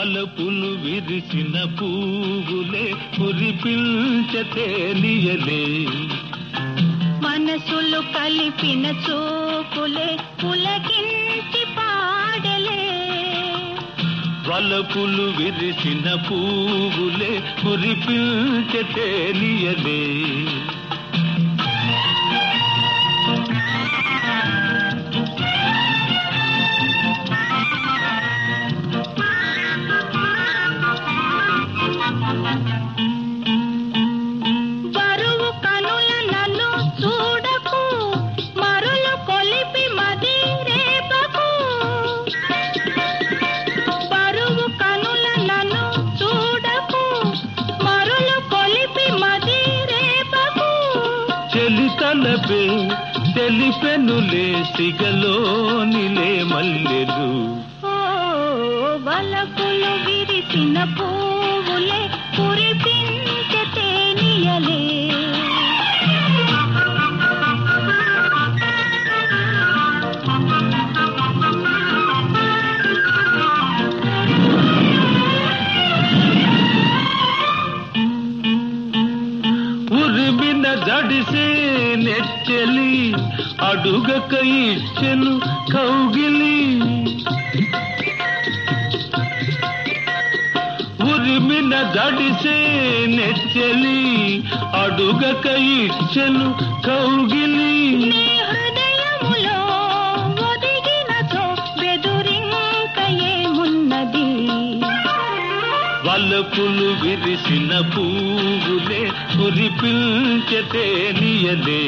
వలపులు విరిసిన పువ్వులే కురిపించతేలియలే మనసులు కలిపిన చూపులే పులకించి పాడలే వలపులు విరిసిన పువ్వులే కురిపించతేలియలే బరువు కనుల నన్ను చూడకు మరులు కొలిపి మది రేపకు బరువు కనుల నన్ను చూడకు మరులు కొలిపి మది రేపకు చెలితలపే తెలిపెనులే సిగలోనిలే మల్లెలు ఓ బలపులు విరిసిన పువ్వులే కురిపించే తేనియలే ఉరిమిన జడిసే నెచ్చలి అడుగక ఇచ్చెను కౌగిలి ఉరిమిన జడిసే నెచ్చలి అడుగక ఇచ్చెను కౌగిలి నీ హృదయములో ఒదిగినచో బెదురింక ఏమున్నది వలపులు విరిసిన పువ్వులే కురిపించతేనియలే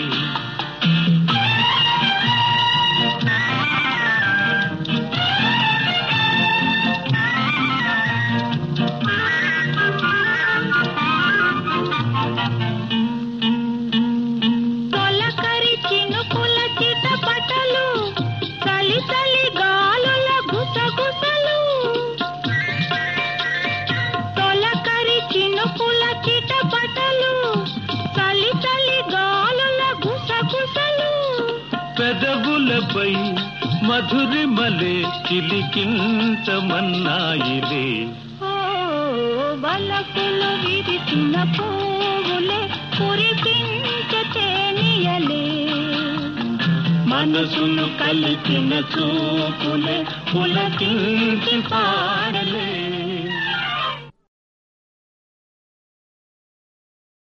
తొలకరి చినుకుల చిటపటలు చలి చలి గాలుల గుసగుసలు తొలకరి చినుకుల చిటపటలు చలి చలి గాలుల గుసగుసలు పెదవులపై మధురిమలే చిలికించమన్నాయిలే ఓ బలపులు విరిసిన పువ్వులే కురిపించతేనియలే మనసును కలిపిన చూపులే పులకించి పాడ